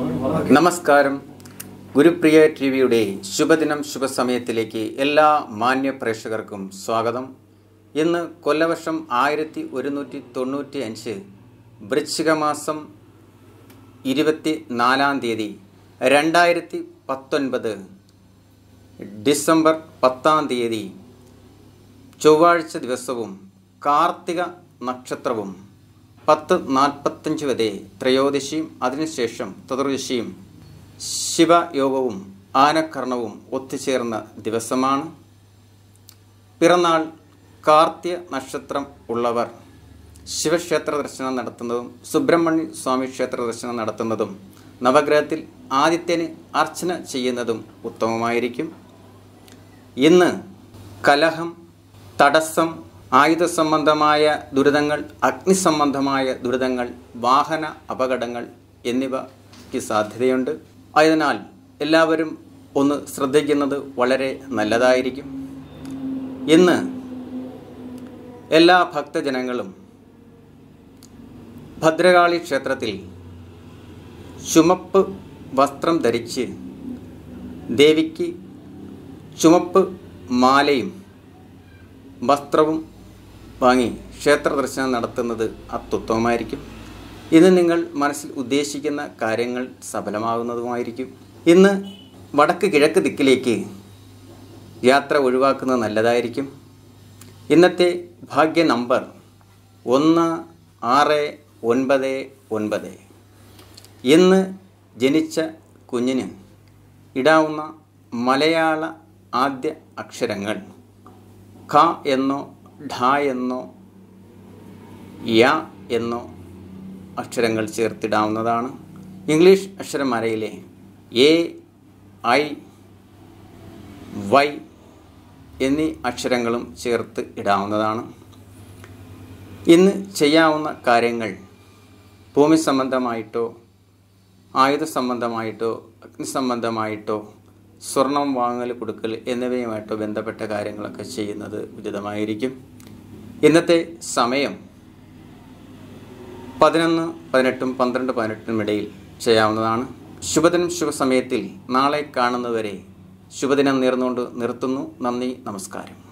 നമസ്കാരം ഗുരുപ്രിയ ടി വിയുടെ ശുഭദിനം ശുഭസമയത്തിലേക്ക് എല്ലാ മാന്യ പ്രേക്ഷകർക്കും സ്വാഗതം ഇന്ന് കൊല്ലവർഷം ആയിരത്തി ഒരുന്നൂറ്റി തൊണ്ണൂറ്റി അഞ്ച് വൃശ്ചിക മാസം ഇരുപത്തി നാലാം തീയതി രണ്ടായിരത്തി പത്തൊൻപത് ഡിസംബർ പത്താം തീയതി ചൊവ്വാഴ്ച ദിവസവും കാർത്തിക നക്ഷത്രവും പത്ത് നാൽപ്പത്തഞ്ച് വരെ ത്രയോദശിയും അതിനുശേഷം ചതുർദശിയും ശിവയോഗവും ആനക്കർണവും ഒത്തുചേർന്ന ദിവസമാണ് പിറന്നാൾ കാർത്തിക നക്ഷത്രം ഉള്ളവർ ശിവക്ഷേത്ര ദർശനം നടത്തുന്നതും സുബ്രഹ്മണ്യ സ്വാമി ക്ഷേത്ര ദർശനം നടത്തുന്നതും നവഗ്രഹത്തിൽ ആദിത്യന് അർച്ചന ചെയ്യുന്നതും ഉത്തമമായിരിക്കും ഇന്ന് കലഹം തടസ്സം ആയുധ സംബന്ധമായ ദുരിതങ്ങൾ അഗ്നി സംബന്ധമായ ദുരിതങ്ങൾ വാഹന അപകടങ്ങൾ എന്നിവയ്ക്ക് സാധ്യതയുണ്ട് ആയതിനാൽ എല്ലാവരും ഒന്ന് ശ്രദ്ധിക്കുന്നത് വളരെ നല്ലതായിരിക്കും ഇന്ന് എല്ലാ ഭക്തജനങ്ങളും ഭദ്രകാളി ക്ഷേത്രത്തിൽ ചുമപ്പ് വസ്ത്രം ധരിച്ച് ദേവിക്ക് ചുമപ്പ് മാലയും വസ്ത്രവും വാങ്ങി ക്ഷേത്ര ദർശനം നടത്തുന്നത് അത്യുത്തമമായിരിക്കും ഇന്ന് നിങ്ങൾ മനസ്സിൽ ഉദ്ദേശിക്കുന്ന കാര്യങ്ങൾ സഫലമാകുന്നതുമായിരിക്കും ഇന്ന് വടക്ക് കിഴക്ക് ദിക്കിലേക്ക് യാത്ര ഒഴിവാക്കുന്നത് നല്ലതായിരിക്കും ഇന്നത്തെ ഭാഗ്യ നമ്പർ ഒന്ന് ആറ് ഒൻപത് ഒൻപത് ഇന്ന് ജനിച്ച കുഞ്ഞിന് ഇടാവുന്ന മലയാള ആദ്യ അക്ഷരങ്ങൾ ഖ എന്നോ ഢ എന്നോ യ എന്നോ അക്ഷരങ്ങൾ ചേർത്തിടാവുന്നതാണ് ഇംഗ്ലീഷ് അക്ഷരമാലയിലെ എ ഐ വൈ എന്നീ അക്ഷരങ്ങളും ചേർത്ത് ഇടാവുന്നതാണ് ഇന്ന് ചെയ്യാവുന്ന കാര്യങ്ങൾ ഭൂമി സംബന്ധമായിട്ടോ ആയുധ സംബന്ധമായിട്ടോ അഗ്നി സംബന്ധമായിട്ടോ സ്വർണം വാങ്ങൽ കൊടുക്കൽ എന്നിവയുമായിട്ടോ ബന്ധപ്പെട്ട കാര്യങ്ങളൊക്കെ ചെയ്യുന്നത് ഉചിതമായിരിക്കും ഇന്നത്തെ സമയം പതിനൊന്ന് പതിനെട്ടും പന്ത്രണ്ട് പതിനെട്ടിനും ഇടയിൽ ചെയ്യാവുന്നതാണ് ശുഭദിനം ശുഭസമയത്തിൽ നാളെ കാണുന്നവരെ ശുഭദിനം നേർന്നുകൊണ്ട് നിർത്തുന്നു നന്ദി നമസ്കാരം